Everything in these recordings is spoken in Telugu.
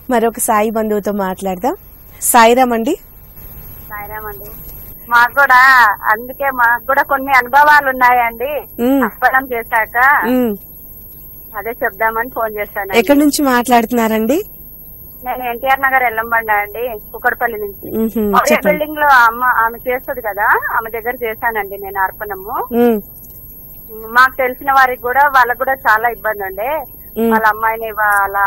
మరొక సాయి బంధువుతో మాట్లాడదాం సాయిరామ్ అండి సాయిరామండి మాకు కూడా అందుకే మాకు కూడా కొన్ని అనుభవాలు ఉన్నాయండి ఉమ్, అప్పడం చేశాక ఉమ్. అదే చెప్దామని ఫోన్ చేశాను ఎక్కడి నుంచి మాట్లాడుతున్నారండి నేను ఎన్టీఆర్ నగర్ ఎల్లంబండ అండి కుక్కడపల్లి నుంచి ఉహుం, ఒకే చెప్పండి బిల్డింగ్ లో అమ్మ ఆమె చేస్తుంది కదా ఆమె దగ్గర చేశానండి నేను అర్పణము ఉమ్, మాకు తెలిసిన వారికి కూడా వాళ్ళకు కూడా చాలా ఇబ్బంది అండి ఉమ్, వాళ్ళ అమ్మాయిని వాళ్ళ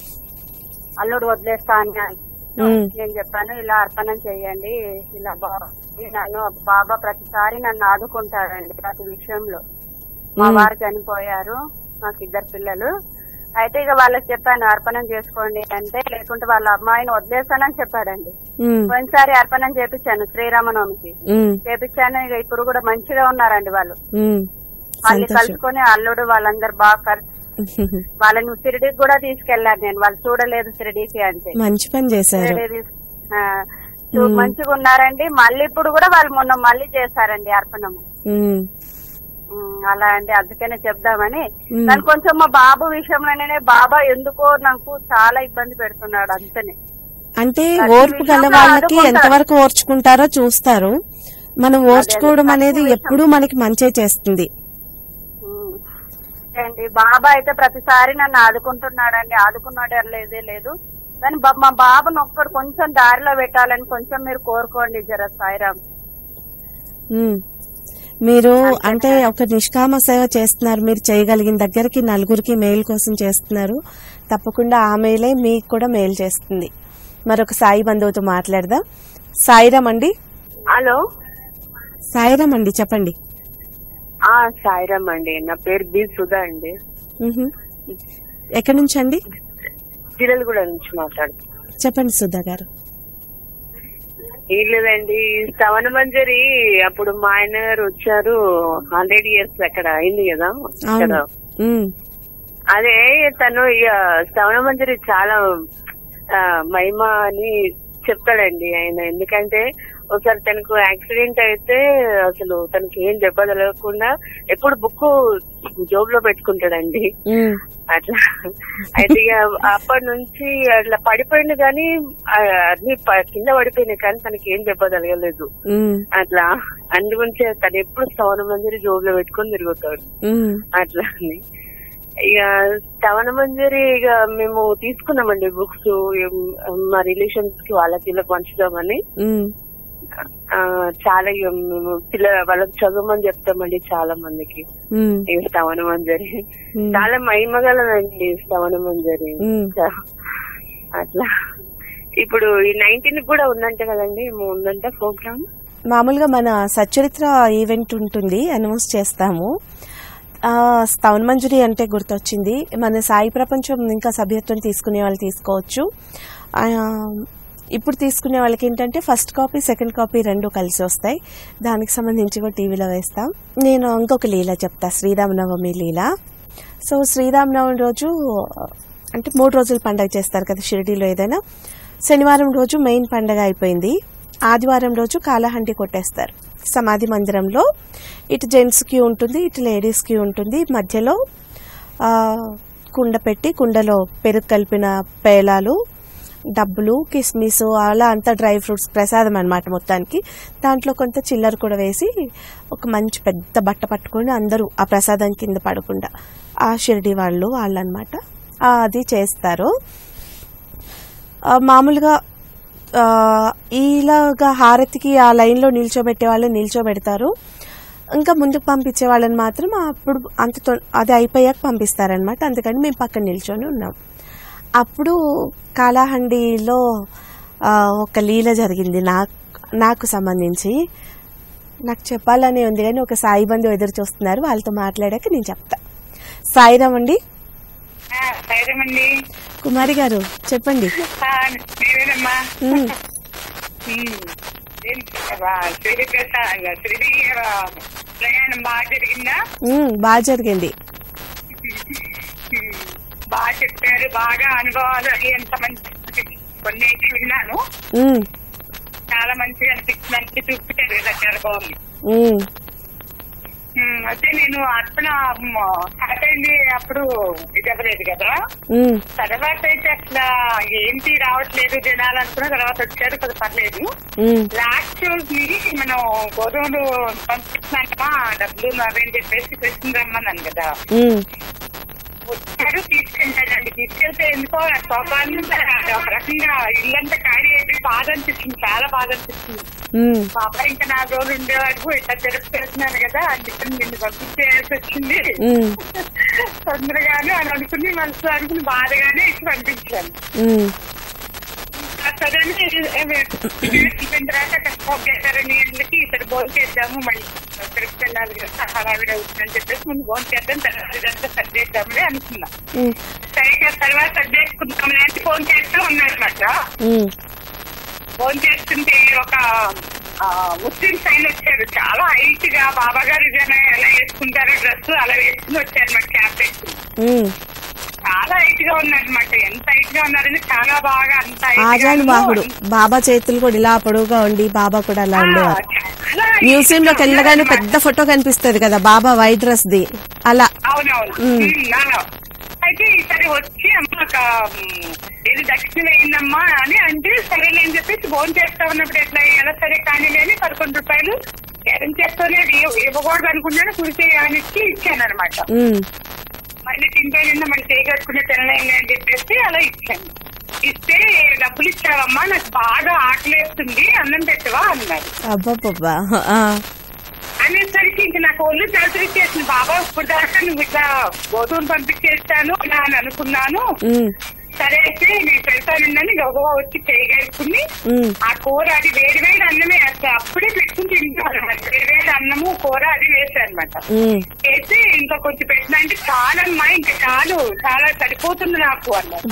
అల్లుడు వదిలేస్తా అని ఉమ్, నేను చెప్పాను ఇలా అర్పణం చేయండి ఇలా బాబా నన్ను బాబా ప్రతిసారి నన్ను ఆదుకుంటాడండి ప్రతి విషయంలో మా మ్మ్. వారు చనిపోయారు నాకు ఇద్దరు పిల్లలు అయితే ఇక వాళ్ళకి చెప్పాను అర్పణం చేసుకోండి అంటే లేకుంటే వాళ్ళ అమ్మాయిని వదిలేస్తానని చెప్పాడండి ఉమ్, పోయినసారి అర్పణం చేపించాను శ్రీరామనవమికి ఉమ్, చేపించాను ఇక ఇప్పుడు కూడా మంచిగా ఉన్నారండి వాళ్ళు ఉమ్. మళ్ళీ సంతోషం కలుసుకొని అల్లుడు వాళ్ళందరూ బాగా కలిసి ఉహుహు. వాళ్ళని షిరిడీకి కూడా తీసుకెళ్లాను నేను వాళ్ళు చూడలేదు షిరిడీకి అంటే మంచి పని చేశారు షిరిడీ తీస్- ఆ, చూ- మంచిగా ఉన్నారండి మళ్ళీ ఇప్పుడు కూడా వాళ్ళు మొన్న మళ్ళీ చేశారండి అర్పణము ఉమ్, ఉమ్, అలా అండి అందుకనే చెప్దామని ఉమ్. నన్ను కొంచెం మా బాబు విషయంలోనే బాబా ఎందుకో నాకు చాలా ఇబ్బంది పెడుతున్నాడు అంతనే అంటే ప్రతి ఓర్పు గల విషయంలో వాళ్ళకి ఆదుకుంటారు. ఎంతవరకు ఓర్చుకుంటారో చూస్తారు మనం ఓర్చుకోవడం ప్రతి అనేది విషయం- ఎప్పుడూ మనకి మంచే చేస్తుంది ఉమ్. అండి బాబా అయితే ప్రతిసారి నన్ను ఆదుకుంటున్నాడండి ఆదుకున్నాడు లేదే లేదు కానీ బా- మా బాబుని ఒక్కడు కొంచెం దారిలో పెట్టాలని కొంచెం మీరు కోరుకోండి జర సాయిరామ్ ఉమ్. మీరు అంటే ఒక నిష్కామ సేవ చేస్తున్నారు మీరు చేయగలిగిన దగ్గరికి నలుగురికి మేలు కోసం చేస్తున్నారు తప్పకుండా ఆ మేలే మీకు కూడా మేలు చేస్తుంది మరొక సాయి బంధువుతో మాట్లాడదాం సాయిరామ్ అండి హలో సాయిరామ్ అండి చెప్పండి ఆ సాయిరామ్ అండి నా పేరు బి సుధా అండి ఉహు. ఎక్కడి నుంచి అండి చిరలగూడ నుంచి మాట్లాడుతున్నాను చెప్పండి సుధా గారు ఏం లేదండి శ్రవణ మంజరి అప్పుడు మా ఆయన గారు వచ్చారు హండ్రెడ్ ఇయర్స్ అక్కడ అయింది కదా అక్కడ అవును ఉమ్, అదే తను ఇక శ్రవణ మంజరి చాలా ఆ, మహిమ అని చెప్తాడండి ఆయన ఎందుకంటే ఒకసారి తనకు యాక్సిడెంట్ అయితే అసలు తనకి ఏం దెబ్బ తగలకుండా ఎప్పుడు బుక్ జోబ్ లో పెట్టుకుంటాడండి ఉమ్, అట్లా అయితే ఇక అప్పటి నుంచి అట్లా పడిపోయింది కానీ ఆ, అన్ని ప- కింద పడిపోయినాయి కానీ తనకి ఏం దెబ్బ తగలలేదు ఉమ్, అట్లా అందుగురించి తను ఎప్పుడు శ్రవణ మంజరి జోబులో పెట్టుకొని తిరుగుతాడు ఉమ్, అట్లా అని ఇక శ్రవణ మంజరి ఇక మేము తీసుకున్నామండి బుక్స్ మా రిలేషన్స్ కి వాళ్ళకి ఇలా పంచుదామని ఉమ్, ఆ, చాలా ఇక మేము పిల్ల వాళ్ళకి చదవమని చెప్తామండి చాలా మందికి ఉమ్, ఈ శ్రవణ మంజరి ఉమ్. చాలా మహిమగలదండి శ్రవణ మంజరి ఉమ్. అట్లా ఇప్పుడు ఈ నైన్టీన్ కూడా ఉందంట కదండి ఏమో ఉందంట ప్రోగ్రామ్ మామూలుగా మన సచ్చరిత్ర ఈవెంట్ ఉంటుంది అనౌన్స్ చేస్తాము ఆ, స్తవన్ మంజరి అంటే గుర్తొచ్చింది మన సాయి ప్రపంచం ఇంకా సభ్యత్వం తీసుకునే వాళ్ళు తీసుకోవచ్చు ఆ, ఇప్పుడు తీసుకునే వాళ్ళకి ఏంటంటే ఫస్ట్ కాపీ సెకండ్ కాపీ రెండు కలిసి వస్తాయి దానికి సంబంధించి కూడా టీవీలో వేస్తాం నేను ఇంకొక లీల చెప్తా శ్రీరామనవమి లీల సో శ్రీరామనవమి రోజు అంటే మూడు రోజులు పండగ చేస్తారు కదా షిరిడీలో ఏదైనా శనివారం రోజు మెయిన్ పండగ అయిపోయింది ఆదివారం రోజు కాలహండి కొట్టేస్తారు సమాధి మందిరంలో ఇటు జెంట్స్ కి ఉంటుంది ఇటు లేడీస్ కి ఉంటుంది మధ్యలో ఆ, కుండ పెట్టి కుండలో పెరుగు కలిపిన పేలాలు డబ్బులు కిస్మిస్ అలా అంతా డ్రై ఫ్రూట్స్ ప్రసాదం అన్నమాట మొత్తానికి దాంట్లో కొంత చిల్లర కూడా వేసి ఒక మంచి పెద్ద బట్ట పట్టుకొని అందరూ ఆ ప్రసాదం కింద పడకుండా ఆ షిరిడి వాళ్ళు వాళ్ళు అనమాట అది చేస్తారు ఆ, మామూలుగా ఆ, ఇలాగా హారతికి ఆ లైన్లో నిల్చోబెట్టే వాళ్ళు నిల్చోబెడతారు ఇంకా ముందుకు పంపించే వాళ్ళని మాత్రం అప్పుడు అంత తొ- అది అయిపోయాక పంపిస్తారనమాట అందుకని మేము పక్కన నిల్చొని ఉన్నాం అప్పుడు కాలాహండిలో ఆ, ఒక లీల జరిగింది నాకు నాకు సంబంధించి నాకు చెప్పాలని ఉంది కానీ ఒక సాయి బంధు ఎదురు చూస్తున్నారు వాళ్ళతో మాట్లాడాక నేను చెప్తా సాయిరామ్ అండి సైరమండి కుమారి గారు చెప్పండి నేనేనమ్మా ఉమ్, శ్రీడి శ్రీడి ప్రయాణం బాగా జరిగిందా ఉమ్, బాగా జరిగింది ఉమ్, బాగా చెప్పారు బాగా అనుభవాలు అవి ఎంత మంచి కొన్ని అయితే విన్నాను ఉమ్, చాలా మంచిగా అనిపించింది అన్ని చూపించారు కదా చాలా బాగుంది ఉమ్, ఉమ్, అయితే నేను అర్పణ స్టార్ట్ అయింది అప్పుడు ఇది అవ్వలేదు కదా ఉమ్, తర్వాత అయితే అసలు ఏంటి రావట్లేదు జనాలు అనుకున్న తర్వాత వచ్చారు కదా పర్లేదు ఉమ్, లాస్ట్ షోస్ ని మనం గోధుమలు పంపిస్తున్నామా డబ్బులు అవేని చెప్పేసి కృష్ణ రమ్మన్నాను కదా ఉమ్, వచ్చారు తీసుకెళ్తానండి తీసుకెళ్తే ఎందుకో ఆ సోఫాన్ని ఒక రకంగా ఇల్లంతా ఖాళీ అయిపోయి బాధ అనిపించింది చాలా బాధ అనిపించింది ఉమ్, పాప ఇంకా నాలుగు రోజులు ఉండేవాడు ఇట్లా తిరుపతి వెళ్తున్నాను కదా అందుకని నిన్ను పంపించేయాల్సి వచ్చింది ఉమ్, తొందరగానే అని అనుకుని మనసు అనుకుని బాధగానే ఇచ్చి పంపించాను ఉమ్, ఆ సరే అని అయిపోయిన తర్వాత కష్టపడ్డారని ఇళ్ళకి ఇక్కడ భోజనం చేద్దాము మళ్ళీ తిరుపతి వెళ్ళాలి కదా హడావిడి అవుతుందని చెప్పేసి ముందు భోజనం చేద్దాం తర్వాత ఇదంతా సర్ది చేద్దామని అనుకున్నా ఉమ్, సరే ఇక తర్వాత సర్ది చేసుకుంటామని అంటే ఫోన్ చేస్తూ ఉన్నారన్నమాట ఉమ్, ఫోన్ చేస్తుంటే ఒక ఆ, ముస్లిం సైన్ వచ్చారు చాలా హైట్ గా బాబా గారు జన ఎలా వేసుకుంటారో డ్రెస్ అలా వేసుకుని వచ్చారు మా క్యాప్ వేసుకుని ఉమ్. చాలా హైట్ గా ఉన్నారనమాట ఎంత హైట్ గా ఉన్నారని చాలా బాగా అంత height గా ఆజాన్ బాహుడు బాబా చేతులు కూడా ఇలా పొడవుగా ఉండి బాబా కూడా అలా ఆ, ఉండేవారు చాలా height మ్యూజియం లోకి గా వెళ్ళగానే ఉన్నారన్నమాట. పెద్ద ఫోటో కనిపిస్తది కదా బాబా వైట్ డ్రెస్ ది అలా అవునవును ఉమ్. ఉమ్, అవును. అయితే ఈసారి వచ్చి అమ్మ ఒక ఉమ్, ఇది దక్షిణ అయిందమ్మా అని అంటే సరేలే అని చెప్పేసి ఫోన్ చేస్తా ఉన్నప్పుడు ఎట్లా ఎలా సరే కానీ అని పదకొండు రూపాయలు అరేంజ్ చేస్తూనే ఇవ్వ- ఇవ్వకూడదు అనుకున్నాను కురిసే అని ఇచ్చి ఇచ్చాను అనమాట ఉమ్, మళ్ళీ తింటే నిన్న మళ్ళీ చేయగట్టుకునే తినలేండి అని చెప్పేసి అలా ఇచ్చాను ఇస్తే డబ్బులు ఇచ్చావమ్మా నాకు బాగా ఆకలేస్తుంది అన్నం పెట్టవా అన్నారు అబ్బబ్బబ్బా ఆ, అనేసరికి ఇంక నాకు ఒళ్ళు చేసింది బాబా ఇప్పుడు దాకా నువ్వు ఇట్లా గోధుమలు పంపించేస్తాను ఇలా అని అనుకున్నాను ఉమ్, సరే అయితే నేను పెడతానుందని గబగబా వచ్చి చేయగలుగుతుంది ఉమ్, ఆ కూర అది వేడి వేడి అన్నమే అసలు అప్పుడే పెట్టుకుని తింటాను అనమాట వేడి వేడి అన్నము కూర అది వేసాను అనమాట ఉమ్, వేసి ఇంకా కొంచెం పెట్టిన అంటే చాలమ్మా ఇంకా చాలు చాలా సరిపోతుంది నాకు అన్నారు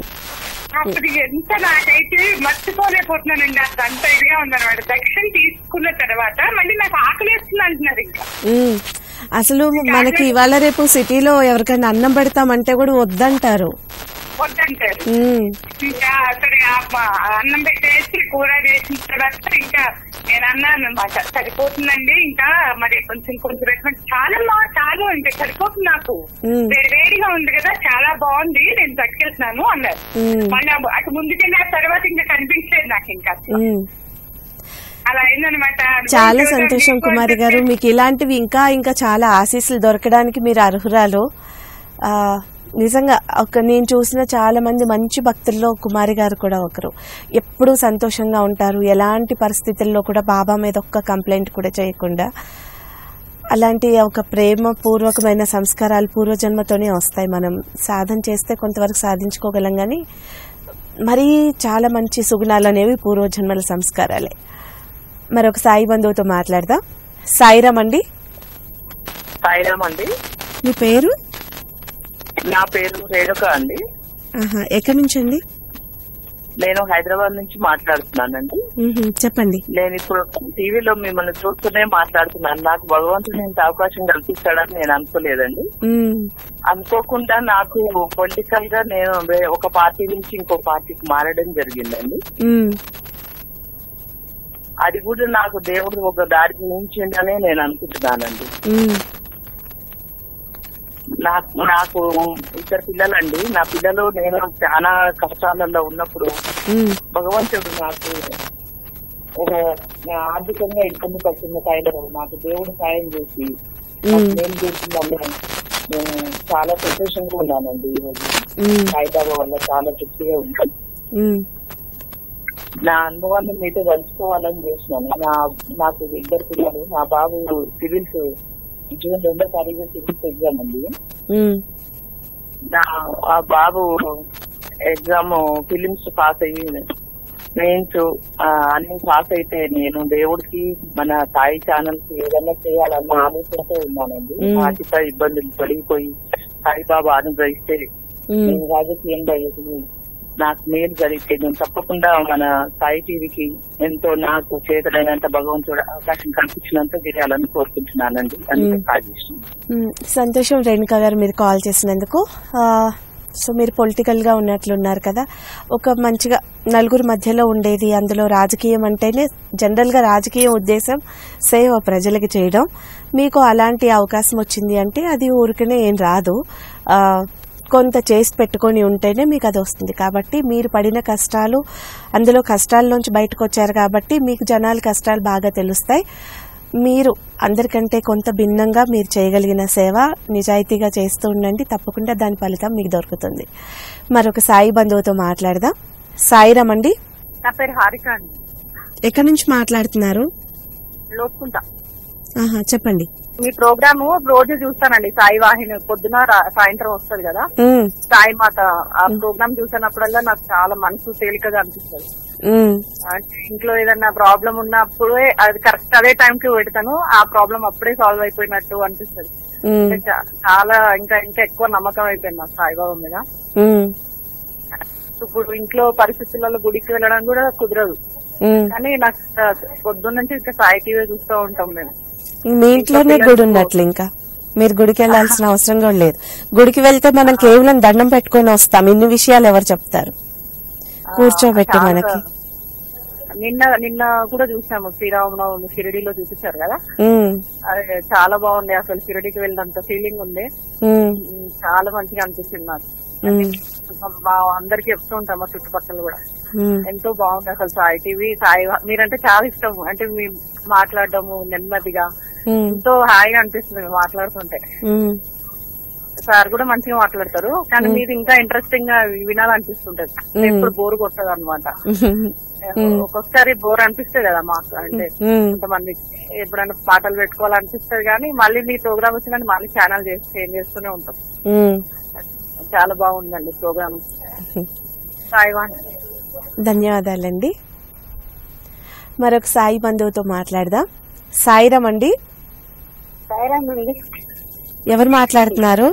అప్పుడు ఎంత నాకైతే మర్చిపోలేకపోతున్నానండి అసలు అంత ఇదిగా ఉందన్నమాట దక్షిణ తీసుకున్న తర్వాత మళ్ళీ నాకు ఆకలేస్తుంది అంటున్నారు ఇంకా ఉమ్. అసలు మనకి ఇవాళ రేపు సిటీలో ఎవరికైనా అన్నం పెడతామంటే కూడా వద్దంటారు వద్దంటారు ఉమ్, ఇంకా సరే ఆ మ- అన్నం పెట్టేసి కూర చేసిన తర్వాత ఇంకా నేను అన్నాను అనమాట సరిపోతుందండి ఇంకా మరి కొంచెం కొంచెం పెట్టమంటే చాలమ్మా చాలు ఇంకా సరిపోతుంది నాకు ఉమ్, వేడి వేడిగా ఉంది కదా చాలా బాగుంది నేను పట్టుకెళ్తున్నాను అన్నారు ఉమ్, మళ్ళీ అబ్బ- అటు ముందుకెళ్ళి ఆ తర్వాత ఇంకా కనిపించలేదు నాకు ఇంకా అసలు. ఉమ్. అలా అయిందనమాట చాలా సంతోషం కుమారి గారు మీకు ఇలాంటివి ఇంకా ఇంకా చాలా ఆశీస్సులు దొరకడానికి మీరు అర్హురాలు ఆ, నిజంగా ఒక నేను చూసిన చాలా మంది మంచి భక్తుల్లో కుమారి గారు కూడా ఒకరు ఎప్పుడూ సంతోషంగా ఉంటారు ఎలాంటి పరిస్థితుల్లో కూడా బాబా మీద ఒక్క కంప్లైంట్ కూడా చేయకుండా అలాంటి ఒక ప్రేమ పూర్వకమైన సంస్కారాలు పూర్వజన్మతోనే వస్తాయి మనం సాధన చేస్తే కొంతవరకు సాధించుకోగలం కానీ మరీ చాలా మంచి సుగుణాలు అనేవి పూర్వజన్మల సంస్కారాలే మరొక సాయి బంధువుతో మాట్లాడదాం సాయిరామ్ అండి సాయిరామ్ అండి మీ పేరు నా పేరు రేణుక అండి ఆహా, ఎక్కడి నుంచి అండి నేను హైదరాబాద్ నుంచి మాట్లాడుతున్నానండి మ్హూ, చెప్పండి నేను ఇప్పుడు టీవీలో మిమ్మల్ని చూస్తూనే మాట్లాడుతున్నాను నాకు భగవంతుడు ఇంత అవకాశం కల్పిస్తాడని నేను అనుకోలేదండి మ్, అనుకోకుండా నాకు పొలిటికల్ గా నేను వే- ఒక పార్టీ నుంచి ఇంకో పార్టీకి మారడం జరిగిందండి మ్, అది కూడా నాకు దేవుడు ఒక దారి చూపించిండనే నేను అనుకుంటున్నానండి మ్, నాకు నాకు ఇద్దరు పిల్లలండి నా పిల్లలు నేను చాలా కష్టాలలో ఉన్నప్పుడు మ్, భగవంతుడు నాకు ఒక ఆర్థికంగా ఇబ్బంది పడుతున్న టైంలో నాకు దేవుడు సాయం చేసి నాకు మ్, నేను చేసిందని నేను చాలా సంతోషంగా ఉన్నానండి ఈరోజు మ్, సాయిబాబా వల్ల చాలా తృప్తిగా ఉంది మ్, నా అనుభవాన్ని మీతో పంచుకోవాలని చేసినాను నా నాకు ఇద్దరు పిల్లలు నా బాబు సివిల్స్ జూన్ రెండో తారీఖు సివిల్స్ ఎగ్జామ్ ఉంది మ్, నా ఆ బాబు ఎగ్జామ్ ఫిలిమ్స్ పాస్ అయ్యి మెయిన్స్ అన్ని పాస్ అయితే నేను దేవుడికి మన సాయి ఛానల్ కి ఏదైనా చేయాలన్న ఆలోచనతో ఉన్నానండి మ్మ్. ఆర్థిక ఇబ్బందులు తొలగిపోయి సాయిబాబా అనుగ్రహిస్తే మ్, నేను రాజకీయంగా ఎదిగి నాకు మేలు జరిగితే నేను తప్పకుండా మన సాయి టీవీకి ఎంతో నాకు చేతలైనంత భగవంతుడు అవకాశం కల్పించినంత చేయాలని కోరుకుంటున్నానండి అందుకే మ్మ్. కాల్ చేస్తున్నాను మ్. సంతోషం రేణుక గారు మీరు కాల్ చేసినందుకు ఆ, సో మీరు పొలిటికల్గా ఉన్నట్లున్నారు కదా ఒక మంచిగా నలుగురు మధ్యలో ఉండేది అందులో రాజకీయం అంటేనే జనరల్గా రాజకీయ ఉద్దేశం సేవ ప్రజలకి చేయడం మీకు అలాంటి అవకాశం వచ్చింది అంటే అది ఊరికనే ఏం రాదు ఆ, కొంత చేసి పెట్టుకొని ఉంటేనే మీకు అది వస్తుంది కాబట్టి మీరు పడిన కష్టాలు అందులో కష్టాల్లోంచి బయటకు వచ్చారు కాబట్టి మీకు జనాల కష్టాలు బాగా తెలుస్తాయి మీరు అందరికంటే కొంత భిన్నంగా మీరు చేయగలిగిన సేవ నిజాయితీగా చేస్తూ ఉండండి తప్పకుండా దాని ఫలితం మీకు దొరుకుతుంది మరొక సాయి బంధువుతో మాట్లాడదాం సాయిరామ్ అండి నా పేరు హారిక అండి ఎక్కడి నుంచి మాట్లాడుతున్నారు లోపుకుంటా ఆహా చెప్పండి మీ ప్రోగ్రామ్ రోజు చూస్తానండి సాయి వాహిని పొద్దున రా- సాయంత్రం వస్తుంది కదా ఉమ్, సాయి మాత ఆ ప్రోగ్రామ్ చూసినప్పుడల్లా నాకు చాలా మనసు తేలికగా అనిపిస్తుంది ఉమ్, అంటే ఇంట్లో ఏదన్నా ప్రాబ్లం ఉన్నప్పుడే అది కరెక్ట్ అదే టైం కి పెడతాను ఆ ప్రాబ్లం అప్పుడే సాల్వ్ అయిపోయినట్టు అనిపిస్తుంది ఉమ్, అంటే చా- చాలా ఇంకా ఇంకా ఎక్కువ నమ్మకం అయిపోయింది నాకు సాయిబాబా మీద ఉమ్, ఇప్పుడు ఇంట్లో పరిస్థితులలో గుడికి వెళ్ళడం కూడా కుదరదు ఉమ్. కానీ నాకు ఆ, పొద్దున్న నుంచి ఇంకా సాయి టీవీ చూస్తూ ఉంటాం మేము మీ ఇంట్లోనే గుడి ఉన్నట్లు ఇంకా మీరు గుడికి వెళ్ళాల్సిన అవసరం కూడా లేదు గుడికి వెళ్తే మనం కేవలం దండం పెట్టుకొని వస్తాం ఇన్ని విషయాలు ఎవరు చెప్తారు కూర్చోబెట్టి చాలా- మనకి నిన్న నిన్న కూడా చూసాము శ్రీరామనవమి షిరిడీలో చూపించారు కదా ఉమ్, అది చాలా బాగుంది అసలు షిరిడీకి వెళ్ళినంత ఫీలింగ్ ఉంది ఉమ్, ఉమ్, చాలా మంచిగా అనిపిస్తుంది నాకు ఉమ్, మా అందరికి చెప్తూ ఉంటాం మా చుట్టుపక్కల కూడా ఉమ్, ఎంతో బాగుంది అసలు సాయి టీవీ సాయి మీరంటే చాలా ఇష్టం అంటే మీ మాట్లాడడము నెమ్మదిగా ఉమ్, ఎంతో హాయిగా అనిపిస్తుంది మీరు మాట్లాడుతుంటే ఉమ్, సార్ కూడా మంచిగా మాట్లాడతారు కానీ మీరు ఇంకా ఇంట్రెస్టింగ్ గా వినాలనిపిస్తుంటది ఎప్పుడు బోర్ కొట్టదు అనమాట ఒక్కొక్కసారి బోర్ అనిపిస్తుంది కదా మాకు అంటే ఉమ్, కొంతమంది ఎప్పుడైనా పాటలు పెట్టుకోవాలనిపిస్తుంది కానీ మళ్ళీ మీ ప్రోగ్రామ్ వచ్చిందంటే మళ్ళీ ఛానల్ చేసి చేంజ్ చేస్తూనే ఉంటాం ఉమ్. చాలా బాగుందండి ప్రోగ్రామ్ సాయివాన్ ధన్యవాదాలండి మరొక సాయి బంధువుతో మాట్లాడదాం సాయిరామ్ అండి సాయిరామండి ఎవరు మాట్లాడుతున్నారు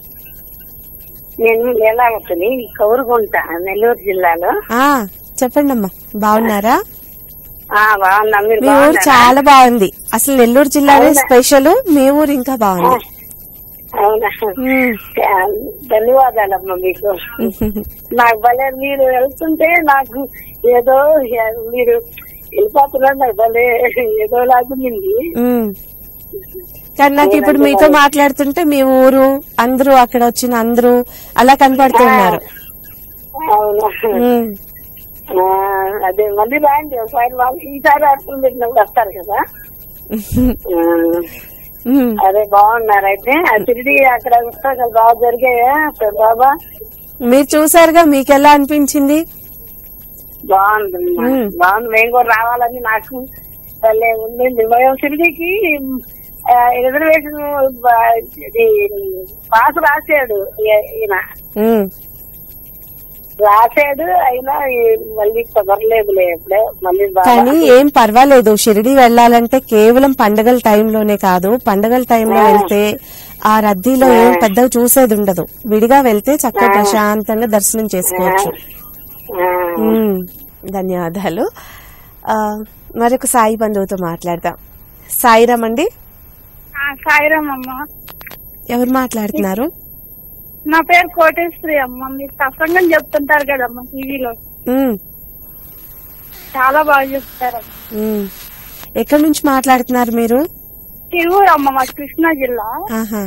నేను లీలావతిని కౌరుగుంట నెల్లూరు జిల్లాలో ఆ చెప్పండి అమ్మా బాగున్నారా ఆ బాగున్నా మీరు మీ ఊరు బాగున్నారా? చాలా బాగుంది అసలు నెల్లూరు జిల్లానే స్పెషల్ మీ ఊరు ఇంకా బాగుంది అవునా ఉమ్. ఆ, ధన్యవాదాలమ్మా మీకు నాకు భలే మీరు వెళ్తుంటే నాకు ఏదో మీరు వెళ్ళిపోతున్నారు నాకు భలే ఏదో లాగుంది ఉమ్. కానీ నాకు ఇప్పుడు మీతో మాట్లాడుతుంటే మీ ఊరు అందరూ అక్కడ వచ్చిన అందరూ అలా కనపడుతున్నారు అవునా ఉమ్. ఆ, అదే మళ్ళీ రాండి ఒకసారి వాళ్ళు ఈసారి అర్థం పెట్టినప్పుడు వస్తారు కదా ఆ, ఉమ్. అదే బాగున్నారు అయితే ఆ తిరిగి అక్కడ ఉత్సవాలు బాగా జరిగాయా బాబా మీరు చూసారుగా మీకు ఎలా అనిపించింది బాగుంది మ్మ్. బాగుంది మేము కూడా రావాలని నాకు భలే ఉంది మేము తిరిగికి రిజర్వేషన్ ఇది పాస్ రాశాడు ఈ- ఈయన ఉమ్. రాశాడు అయినా ఈ- మళ్ళీ కుదరలేదులే ఇప్పుడే మళ్ళీ బాగా కానీ ఏం పర్వాలేదు షిరిడి వెళ్ళాలంటే కేవలం పండగల టైంలోనే కాదు పండగల టైంలో వెళ్తే ఆ రద్దీలో ఏం పెద్దగా చూసేది ఉండదు విడిగా వెళ్తే చక్కగా ప్రశాంతంగా దర్శనం చేసుకోవచ్చు ఆ, ఉమ్, ధన్యవాదాలు ఆ, మరొక సాయి బంధువుతో మాట్లాడదాం సాయిరామ్ అండి సాయిరామ్ అమ్మ ఎవరు మాట్లాడుతున్నారు నా పేరు కోటేశ్వరి అమ్మ మీరు ప్రసంగం చెప్తుంటారు కదమ్మా టీవీలో ఉమ్, చాలా బాగా చెప్తారమ్మ ఉమ్. ఎక్కడి నుంచి మాట్లాడుతున్నారు మీరు తిరువురు అమ్మ మా కృష్ణా జిల్లా ఆహా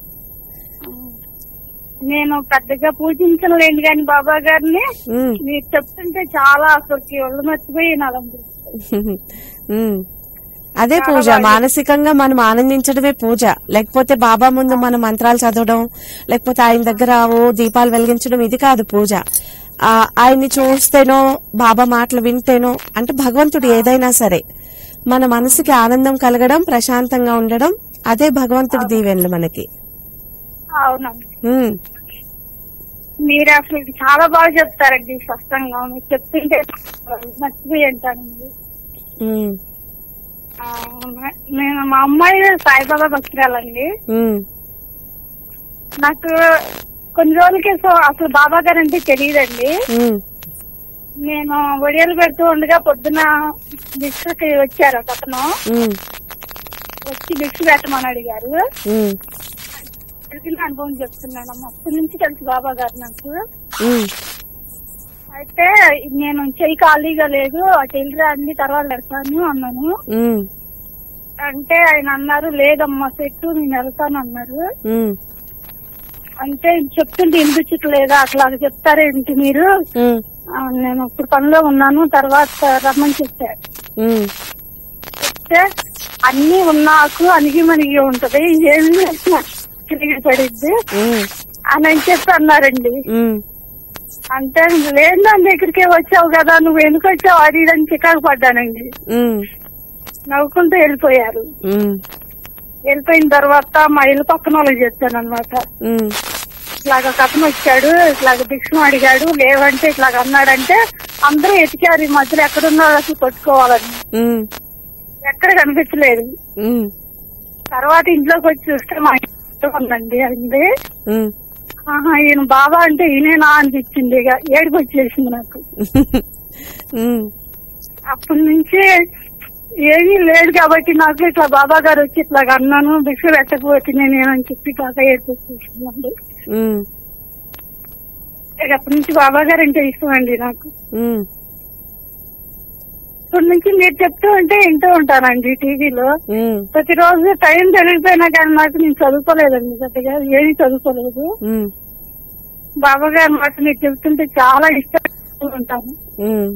నేను పెద్దగా పూజించలేను కానీ బాబా గారిని ఉమ్, మీరు చెప్తుంటే చాలా అసలుకి ఒళ్ళు మర్చిపోయి నాలందరూ ఉమ్. అదే పూజ మానసికంగా మనం ఆనందించడమే పూజ లేకపోతే బాబా ముందు మనం మంత్రాలు చదవడం లేకపోతే ఆయన దగ్గర ఓ దీపాలు వెలిగించడం ఇది కాదు పూజ ఆ, ఆయన్ని చూస్తేనో బాబా మాటలు వింటేనో అంటే భగవంతుడు ఏదైనా సరే మన మనసుకి ఆనందం కలగడం ప్రశాంతంగా ఉండడం అదే భగవంతుడి దీవెనలు మనకి అవునమ్మ ఉమ్, మీరు అసలు చాలా బాగా చెప్తారండి స్పష్టంగా మీరు చెప్తుంటే మర్చిపోయి ఉంటానండి ఉమ్, ఆ, నేను మా అమ్మాయి సాయిబాబా భక్తురాలండి ఉమ్, నాకు కొన్ని రోజులకి సో అసలు బాబా గారు అంటే తెలియదండి ఉమ్, నేను ఒడియాలు పెడుతూ ఉండగా పొద్దున భిక్షకి వచ్చారు ఒక అతను ఉమ్, వచ్చి భిక్ష పెట్టమని అడిగారు ఉమ్, తెలిసిన అనుభవం చెప్తున్నానమ్మా అప్పటి నుంచి తెలుసు బాబా గారు నాకు ఉమ్, అయితే నేను చెయ్యి ఖాళీగా లేదు అటు వెళ్ళిరా అన్ని తర్వాత పెడతాను అన్నాను ఉమ్, అంటే ఆయన అన్నారు లేదమ్మా సెట్టు నేను వెళ్తాను అన్నారు ఉమ్, అంటే చెప్తుంటే వినిపించట్లేదా అట్లా చెప్తారేంటి మీరు ఉమ్, ఆ, నేను ఇప్పుడు పనిలో ఉన్నాను తర్వాత రమ్మని చెప్పారు ఉమ్, చెప్తే అన్ని ఉన్నాకు అణిగి మణిగి ఉంటది ఏమి చేసినా తిరిగి పడిద్ది ఉమ్, అని అని చెప్పి అన్నారండి ఉమ్, అంటే లేదు నా దగ్గరికే వచ్చావు కదా నువ్వు ఎందుకు వచ్చావు అది ఇది అని చికాకు పడ్డానండి ఉమ్, నవ్వుకుంటూ వెళ్ళిపోయారు ఉమ్, వెళ్ళిపోయిన తర్వాత మా ఇల్లు పక్కన వాళ్ళకి చెప్పాను అనమాట ఉమ్, ఇట్లాగ కథను వచ్చాడు ఇట్లాగ భిక్షం అడిగాడు లేవంటే ఇట్లాగ అన్నాడంటే అందరూ ఎతికారు ఈ మధ్యలో ఎక్కడున్నాడు అసలు కొట్టుకోవాలని ఉమ్, ఎక్కడ కనిపించలేదు ఉమ్, తర్వాత ఇంట్లోకి వచ్చి చూస్తే మా ఇంట్లో ఉందండి అంది ఉమ్. ఆహా ఈయన బాబా అంటే ఈయనేనా అనిపించింది ఇక ఏడుపు వచ్చేసింది నాకు ఉమ్, అప్పటి నుంచి ఏమీ లేదు కాబట్టి నాకు ఇట్లా బాబా గారు వచ్చి ఇట్లా అన్నాను భిక్ష పెట్టకపోతే నేను అని చెప్పి బాగా ఏడుపు వచ్చేసిందండి ఉమ్, ఇక అప్పటి నుంచి బాబా గారు అంటే ఇష్టం అండి నాకు ఉమ్, ఇప్పటి నుంచి మీరు చెప్తూ ఉంటే వింటూ ఉంటానండి టీవీలో ఉమ్, ప్రతిరోజు టైం జరిగిపోయినా కానీ నాకు నేను చదువుకోలేదండి పెద్దగా ఏమీ చదువుకోలేదు ఉమ్, బాబా గారు మాట మీరు చెప్తుంటే చాలా ఇష్టం ఉంటాను ఉమ్.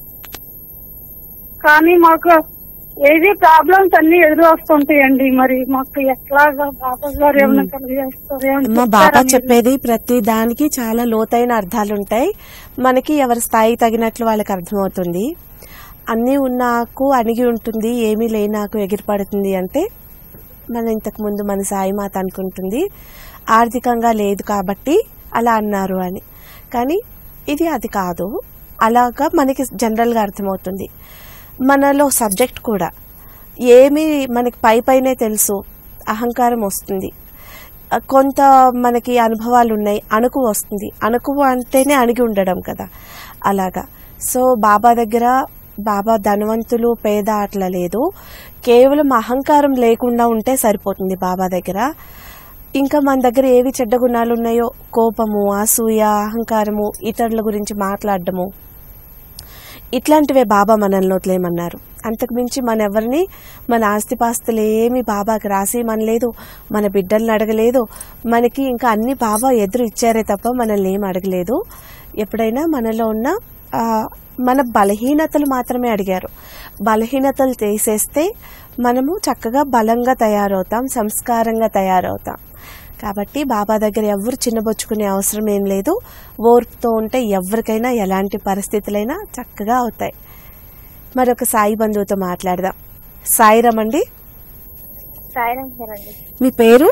కానీ మాకు ఏది ప్రాబ్లమ్స్ అన్ని ఎదురు వస్తుంటాయండి మరి మాకు ఎట్లాగా బాబా గారు ఏమైనా కలిగేస్తారేమో మా బాబా చెప్పేది ప్రతి దానికి చాలా లోతైన అర్థాలు ఉంటాయి మనకి ఎవరి స్థాయి తగినట్లు వాళ్ళకి అర్థమవుతుంది అన్నీ ఉన్నాకు అణిగి ఉంటుంది ఏమీ లేనాకు ఎగిరిపడుతుంది అంటే మన ఇంతకు ముందు మన సాయి మాత అనుకుంటుంది ఆర్థికంగా లేదు కాబట్టి అలా అన్నారు అని కానీ ఇది అది కాదు అలాగా మనకి జనరల్గా అర్థమవుతుంది మనలో సబ్జెక్ట్ కూడా ఏమి మనకి పై పైనే తెలుసు అహంకారం వస్తుంది ఆ, కొంత మనకి అనుభవాలు ఉన్నాయి అణుకు వస్తుంది అణుకు అంటేనే అణిగి ఉండడం కదా అలాగా సో బాబా దగ్గర బాబా ధనవంతులు పేద అట్లా లేదు కేవలం అహంకారం లేకుండా ఉంటే సరిపోతుంది బాబా దగ్గర ఇంకా మన దగ్గర ఏవి చెడ్డ గుణాలు ఉన్నాయో కోపము అసూయ అహంకారము ఇతరుల గురించి మాట్లాడడము ఇట్లాంటివే బాబా మనల్ని వదిలేయమన్నారు అంతకు మించి మన ఎవరిని మన ఆస్తిపాస్తులు ఏమి బాబాకి రాసి మనలేదు మన బిడ్డల్ని అడగలేదు మనకి ఇంకా అన్ని బాబా ఎదురు ఇచ్చారే తప్ప మనల్ని ఏం అడగలేదు ఎప్పుడైనా మనలో ఉన్న ఆ, మన బలహీనతలు మాత్రమే అడిగారు బలహీనతలు తీసేస్తే మనము చక్కగా బలంగా తయారవుతాం సంస్కారంగా తయారవుతాం కాబట్టి బాబా దగ్గర ఎవరు చిన్నబొచ్చుకునే అవసరం ఏం లేదు ఓర్పుతో ఉంటే ఎవరికైనా ఎలాంటి పరిస్థితులైనా చక్కగా అవుతాయి మరొక సాయి బంధువుతో మాట్లాడదాం సాయిరామ్ అండి సాయిరామ్ సార్ అండి మీ పేరు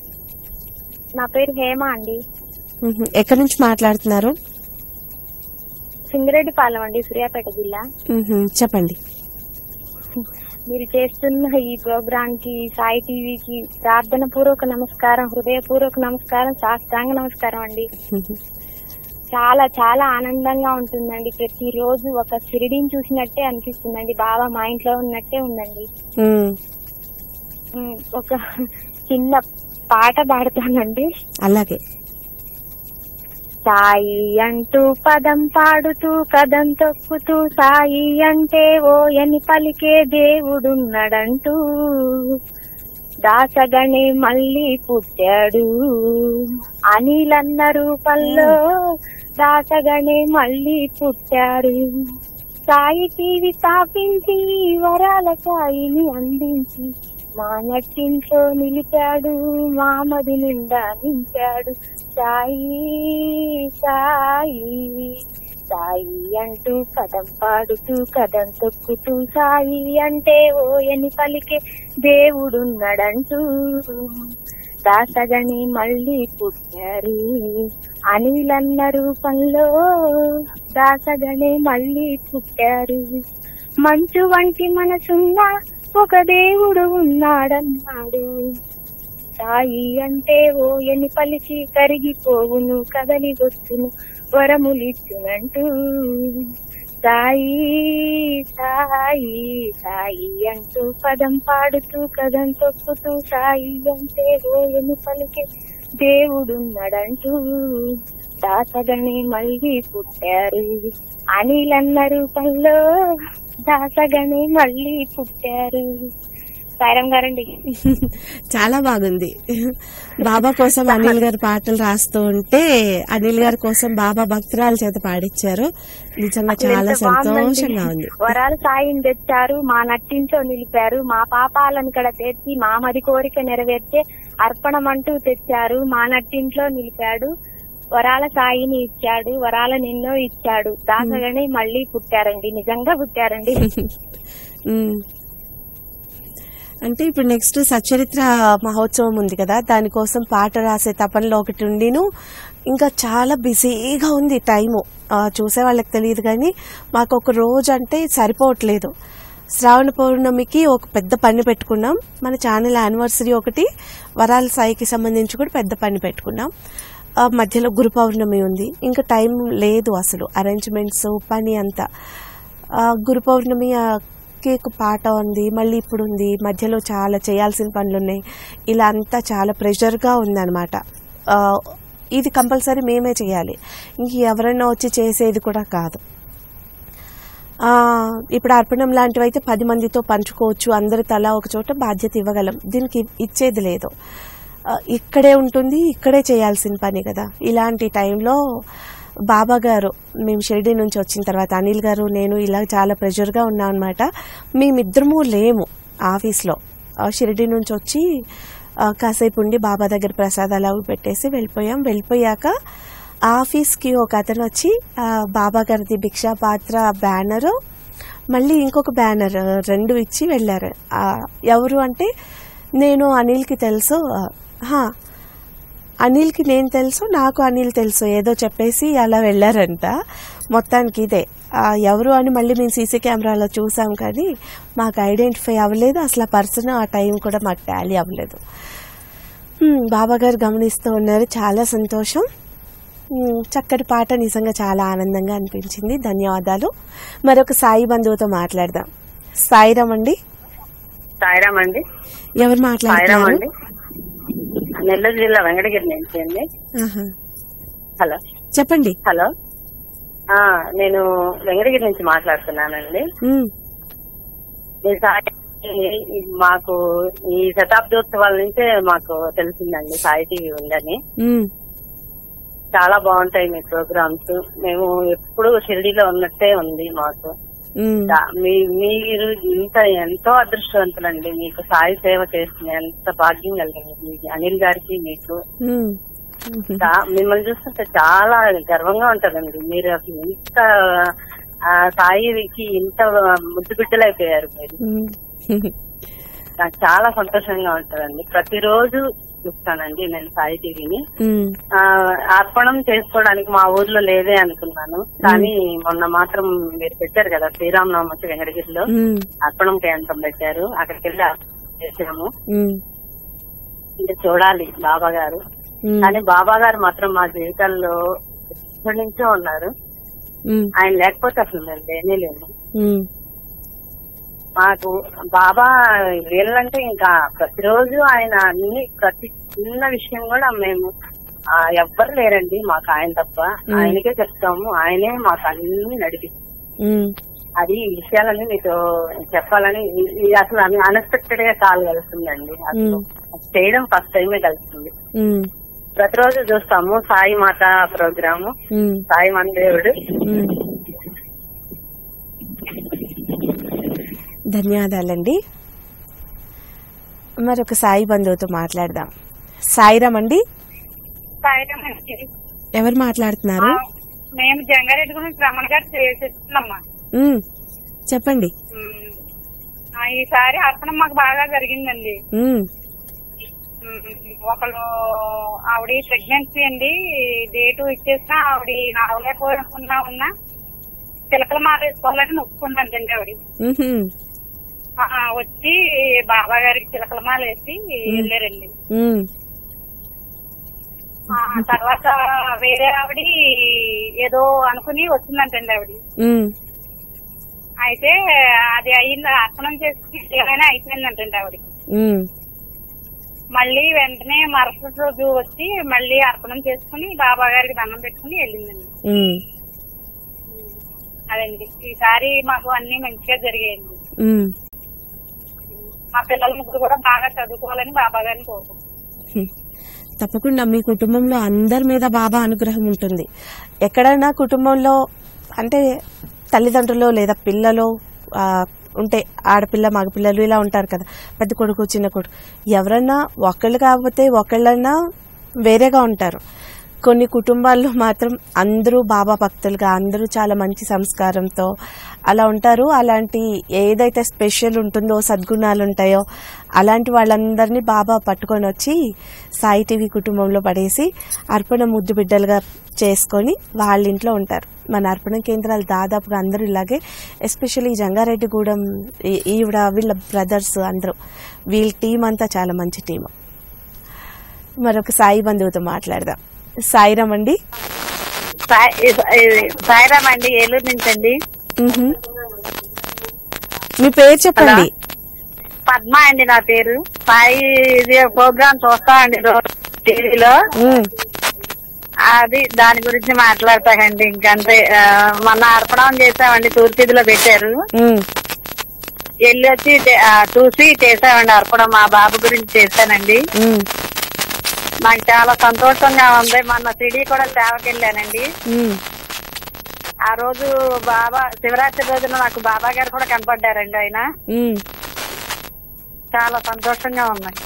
నా పేరు హేమ అండి మ్హూ. ఎక్కడి నుంచి మాట్లాడుతున్నారు సింగిరెడ్డిపాలెం అండి సూర్యాపేట జిల్లా మ్హూ. చెప్పండి మీరు చేస్తున్న ఈ ప్రోగ్రామ్ కి సాయి టీవీకి ప్రార్థన పూర్వక నమస్కారం హృదయపూర్వక నమస్కారం సాష్టాంగ నమస్కారం అండి మ్హూ. చాలా చాలా ఆనందంగా ఉంటుందండి ప్రతిరోజు ఒక షిరిడిని చూసినట్టే అనిపిస్తుందండి బాబా మా ఇంట్లో ఉన్నట్టే ఉందండి మ్. ఉమ్, ఒక చిన్న పాట పాడుతానండి అలాగే సాయి అంటూ పదం పాడుతూ కదం తొక్కుతూ సాయి అంటే ఓ అని పలికే దేవుడున్నడంటూ దాసగణి మళ్ళీ పుట్టాడు అనిలన్న రూపంలో దాసగణి మళ్ళీ పుట్టాడు సాయి టీవీ స్థాపించి వరాల సాయిని అందించి మా నట్టింట్లో నిలిపాడు మామది నిండా నింపాడు సాయి సాయి సాయి అంటూ కదం పాడుతూ కదం తొక్కుతూ సాయి అంటే ఓ అని పలికే దేవుడున్నాడంటూ దాసగని మళ్ళీ పుట్టారు అనిలన్న రూపంలో దాసగని మళ్ళీ పుట్టారు మంచు వంటి మనసున్న ఒక దేవుడు ఉన్నాడన్నాడు సాయి అంటే ఓ ఎని పలికి కరిగిపోవును కదలి వచ్చును వరములిచ్చునంటూ సాయి సాయి సాయి అంటూ పదం పాడుతూ కథం తొక్కుతూ సాయి అంటే ఓయను పలికే దేవుడున్నాడంటూ దాసగని మళ్ళీ పుట్టారు అనిలన్న రూపంలో దాసగని మళ్ళీ పుట్టారు సాయిరామ్ గారండి చాలా బాగుంది బాబా కోసం అనిల్ గారు పాటలు రాస్తూ ఉంటే అనిల్ గారి కోసం బాబా భక్తురాల చేత పాడించారు నిజంగా చాలా ఎంత బాగుందండి. సంతోషంగా ఉంది వరాలు సాయం తెచ్చారు మా నట్టింట్లో నిలిపారు మా పాపాలను కడ తెచ్చి మా మది కోరిక నెరవేర్చే అర్పణమంటూ తెచ్చారు మా నట్టింట్లో నిలిపాడు వరాల సాయిని ఇచ్చాడు వరాల నిన్నో ఇచ్చాడు దాసగానే మళ్ళీ పుట్టారండి నిజంగా పుట్టారండి ఉమ్. అంటే ఇప్పుడు నెక్స్ట్ సచ్చరిత్ర మహోత్సవం ఉంది కదా దానికోసం పాట రాసే తపనలో ఒకటి ఉండిను ఇంకా చాలా బిజీగా ఉంది టైము ఆ, చూసే వాళ్ళకి తెలియదు కానీ మాకు ఒక రోజు అంటే సరిపోవట్లేదు శ్రావణ పౌర్ణమికి ఒక పెద్ద పని పెట్టుకున్నాం మన ఛానల్ యానివర్సరీ ఒకటి వరాల సాయికి సంబంధించి కూడా పెద్ద పని పెట్టుకున్నాం ఆ, మధ్యలో గురు పౌర్ణమి ఉంది ఇంకా టైం లేదు అసలు అరేంజ్మెంట్స్ పని అంతా ఆ, గురు పౌర్ణమి ఆ, కేక్ పాట ఉంది మళ్ళీ ఇప్పుడు ఉంది మధ్యలో చాలా చేయాల్సిన పనులు ఉన్నాయి ఇలా అంతా చాలా ప్రెషర్గా ఉందన్నమాట ఆ, ఇది కంపల్సరీ మేమే చేయాలి ఇంక ఎవరైనా వచ్చి చేసేది కూడా కాదు ఆ, ఇప్పుడు అర్పణం లాంటివి అయితే పది మందితో పంచుకోవచ్చు అందరు తలా ఒక చోట బాధ్యత ఇవ్వగలం దీనికి ఇచ్చేది లేదు ఆ, ఇక్కడే ఉంటుంది ఇక్కడే చేయాల్సిన పని కదా ఇలాంటి టైంలో బాబా గారు మేము షిరిడి నుంచి వచ్చిన తర్వాత అనిల్ గారు నేను ఇలా చాలా ప్రెషర్గా ఉన్నాం అనమాట మేమిద్దరము లేము ఆఫీస్లో ఆ, షిరిడి నుంచి వచ్చి ఆ, కాసేపు ఉండి బాబా దగ్గర ప్రసాదాలు అవి పెట్టేసి వెళ్ళిపోయాం వెళ్ళిపోయాక ఆఫీస్కి ఒక అతను వచ్చి ఆ, బాబా గారిది భిక్షా పాత్ర బ్యానరు మళ్ళీ ఇంకొక బ్యానర్ రెండు ఇచ్చి వెళ్ళారు ఆ, ఎవరు అంటే నేను అనిల్కి తెలుసు ఆ, హా, అనిల్కి నేను తెలుసు నాకు అనిల్ తెలుసు ఏదో చెప్పేసి అలా వెళ్ళారంట మొత్తానికి ఇదే ఆ, ఎవరు అని మళ్ళీ మేము సీసీ కెమెరాలో చూసాం కానీ మాకు ఐడెంటిఫై అవ్వలేదు అసలు ఆ పర్సన్ ఆ టైం కూడా మాకు టాలీ అవ్వలేదు హ్మ్, బాబా గారు గమనిస్తూ ఉన్నారు చాలా సంతోషం హ్మ్, చక్కటి పాట నిజంగా చాలా ఆనందంగా అనిపించింది ధన్యవాదాలు మరొక సాయి బంధువుతో మాట్లాడదాం సాయిరామ్ అండి సాయిరామ్ అండి ఎవరు సాయిరామ్ మాట్లాడుతున్నారు అండి నెల్లూరు జిల్లా వెంకటగిరి నుంచి అండి ఆహా. హలో చెప్పండి హలో ఆ నేను వెంకటగిరి నుంచి మాట్లాడుతున్నానండి హ్మ్, మీ సాయి మాకు ఈ శతాబ్దోత్సవాల నుంచే మాకు తెలిసిందండి సాయి టీవీ ఉందని హ్మ్, చాలా బాగుంటాయి మీ ప్రోగ్రామ్స్ మేము ఎప్పుడు షిరిడీలో ఉన్నట్టే ఉంది మాకు హ్మ్. దా- మీ మీరు ఇంత ఎంతో అదృష్టవంతులండి మీకు సాయి సేవ చేస్తుంది ఎంత భాగ్యం కలిగింది మీకు అనిల్ గారికి మీకు హ్మ్. చా- మిమ్మల్ని చూస్తుంటే చాలా గర్వంగా ఉంటదండి మీరు అసలు ఇంత ఆ, సాయికి ఇంత ముద్దు బిడ్డలైపోయారు మీరు హ్మ్. నాకు చాలా సంతోషంగా ఉంటదండి ప్రతిరోజు చూస్తానండి నేను సాయి టీవీని హ్మ్. ఆ, అర్పణం చేసుకోవడానికి మా ఊర్లో లేదే అనుకున్నాను కానీ మొన్న మాత్రం మీరు పెట్టారు కదా శ్రీరామనవమి వెంకటగిరిలో హ్మ్. అర్పణం కేంద్రం పెట్టారు అక్కడికి వెళ్ళి అర్పణం చేసాము హ్మ్. ఇంకా చూడాలి బాబా గారు హ్మ్. కానీ బాబా గారు మాత్రం మా జీవితాల్లో ఎప్పటి నుంచో ఉన్నారు హ్మ్. ఆయన లేకపోతే అసలు మేము లేనే లేము హ్మ్. మాకు బాబా వీళ్ళంటే ఇంకా ప్రతిరోజు ఆయన అన్ని ప్రతి చిన్న విషయం కూడా మేము ఆ, ఎవ్వరు లేరండి మాకు ఆయన తప్ప ఆయనకే చెప్తాము ఆయనే మాకు అన్ని నడిపిస్తారు హ్మ్. అది ఈ విషయాలన్నీ మీతో చెప్పాలని ఇ- ఇది అసలు అన్ఎక్స్పెక్టెడ్ గా కాల్ కలుస్తుందండి అసలు చేయడం ఫస్ట్ టైమే కలుస్తుంది హ్మ్. ప్రతిరోజు చూస్తాము సాయి మాత ప్రోగ్రాము హ్మ్. సాయి మందేవుడు హ్మ్. ధన్యవాదాలండి మరొక సాయి బంధువుతో మాట్లాడదాం సాయిరామ్ అండి సాయిరామ్ అండి. ఎవరు మాట్లాడుతున్నారు ఆ, మేము జంగారెడ్డి గురించి రమణ గారు చేసేస్తున్నామ్మా హ్మ్. చెప్పండి ఉమ్, ఆ, ఈసారి అర్పణం మాకు బాగా జరిగిందండి హ్మ్. ఉమ్, ఒకళ్ళు ఆవిడ ప్రెగ్నెన్సీ అండి డేటు ఇచ్చేసినా ఆవిడ నడవలేకపోకుండా ఉన్నా చిలకల మాల వేసుకోవాలని మొక్కుకుందండి ఆవిడ మ్హూ. ఆ, వచ్చి బాబా గారికి చిలకల మాల వేసి వెళ్ళారండి హ్మ్. ఆ, తర్వాత వేరే ఆవిడ ఏదో అనుకుని వచ్చిందంటండి ఆవిడ హ్మ్. అయితే అది అయింది అర్పణం చేసి ఏమైనా అయిపోయిందంటండి ఆవిడకి ఉమ్, మళ్ళీ వెంటనే మరుసటి రోజు వచ్చి మళ్ళీ అర్పణం చేసుకుని బాబా గారికి దండం పెట్టుకుని వెళ్ళిందండి ఉమ్, అదండి ఈసారి మాకు అన్ని మంచిగా జరిగాయండి ఉమ్. మా పిల్లల ముగ్గురు కూడా బాగా చదువుకోవాలని బాబా గారిని కోరుకుంటున్నాం హ్మ్. తప్పకుండా మీ కుటుంబంలో అందరి మీద బాబా అనుగ్రహం ఉంటుంది ఎక్కడైనా కుటుంబంలో అంటే తల్లిదండ్రులు లేదా పిల్లలు ఆ, ఉంటే ఆడపిల్ల మగపిల్లలు ఇలా ఉంటారు కదా పెద్ద కొడుకు చిన్న కొడుకు ఎవరన్నా ఒకళ్ళు కాకపోతే ఒకళ్ళన్నా వేరేగా ఉంటారు కొన్ని కుటుంబాల్లో మాత్రం అందరూ బాబా భక్తులుగా అందరూ చాలా మంచి సంస్కారంతో అలా ఉంటారు అలాంటి ఏదైతే స్పెషల్ ఉంటుందో సద్గుణాలు ఉంటాయో అలాంటి వాళ్ళందరినీ బాబా పట్టుకొని వచ్చి సాయి టీవీ కుటుంబంలో పడేసి అర్పణ ముద్దు బిడ్డలుగా చేసుకొని వాళ్ళ ఇంట్లో ఉంటారు మన అర్పణ కేంద్రాలు దాదాపుగా అందరూ ఇలాగే ఎస్పెషల్లీ జంగారెడ్డిగూడెం ఈ- ఈవిడ వీళ్ళ బ్రదర్స్ అందరూ వీళ్ళ టీం అంతా చాలా మంచి టీం మరొక సాయి బంధువుతో మాట్లాడదాం సాయిరామ్ అండి సాయిరామ్ అండి ఏలూరు నుంచి అండి మ్హూ. మీ పేరు చెప్పండి పద్మ అండి నా పేరు సాయి ఇది ప్రోగ్రామ్ చూస్తామండి రోజు టీవీలో మ్, అది దాని గురించి మాట్లాడతాకండి ఇంకంతే ఆ, మొన్న అర్పణం చేసామండి తూర్పుదిలో పెట్టారు మ్, వెళ్ళి వచ్చి టే- ఆ, చూసి చేసామండి అర్పణం మా బాబు గురించి చేశానండి మ్, నాకు చాలా సంతోషంగా ఉంది మొన్న సిడి కూడా సేవకి వెళ్ళానండి మ్. ఆ రోజు బాబా శివరాత్రి రోజున నాకు బాబా గారు కూడా కనపడ్డారండి ఆయన మ్. చాలా సంతోషంగా ఉన్నాయి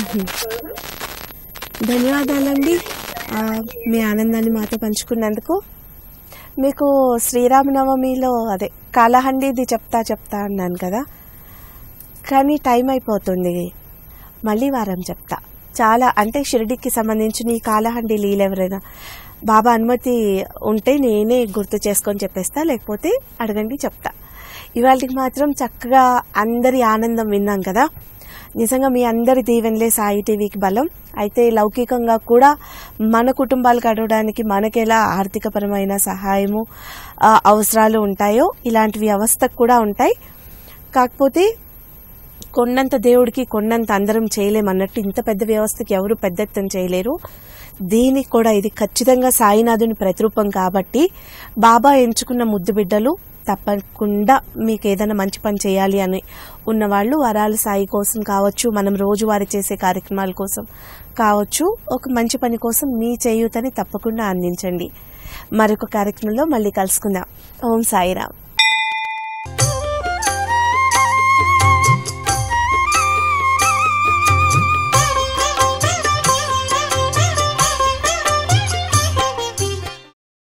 ధన్యవాదాలండి ఆ, మీ ఆనందాన్ని మాతో పంచుకున్నందుకు మీకు శ్రీరామనవమిలో అదే కాలహండిది చెప్తా చెప్తా అన్నాను కదా కానీ టైం అయిపోతుంది మళ్ళీ వారం చెప్తా చాలా అంటే షిరిడికి సంబంధించిన ఈ కాలహండి లీల ఎవరైనా బాబా అనుమతి ఉంటే నేనే గుర్తు చేసుకొని చెప్పేస్తా లేకపోతే అడగండి చెప్తా ఇవాళకి మాత్రం చక్కగా అందరి ఆనందం విన్నాం కదా నిజంగా మీ అందరి దీవెనలే సాయి టీవీకి బలం అయితే లౌకికంగా కూడా మన కుటుంబాలు గడవడానికి మనకెలా ఆర్థికపరమైన సహాయము ఆ, అవసరాలు ఉంటాయో ఇలాంటి వ్యవస్థకు కూడా ఉంటాయి కాకపోతే కొన్నంత దేవుడికి కొన్నంత అందరం చేయలేమన్నట్టు ఇంత పెద్ద వ్యవస్థకి ఎవరు పెద్ద ఎత్తున చేయలేరు దీనికి కూడా ఇది ఖచ్చితంగా సాయినాథుని ప్రతిరూపం కాబట్టి బాబా ఎంచుకున్న ముద్దు బిడ్డలు తప్పకుండా మీకు ఏదైనా మంచి పని చేయాలి అని ఉన్నవాళ్ళు వరాల సాయి కోసం కావచ్చు మనం రోజువారీ చేసే కార్యక్రమాల కోసం కావచ్చు ఒక మంచి పని కోసం మీ చేయూతని తప్పకుండా అందించండి మరొక కార్యక్రమంలో మళ్ళీ కలుసుకుందాం ఓం సాయిరామ్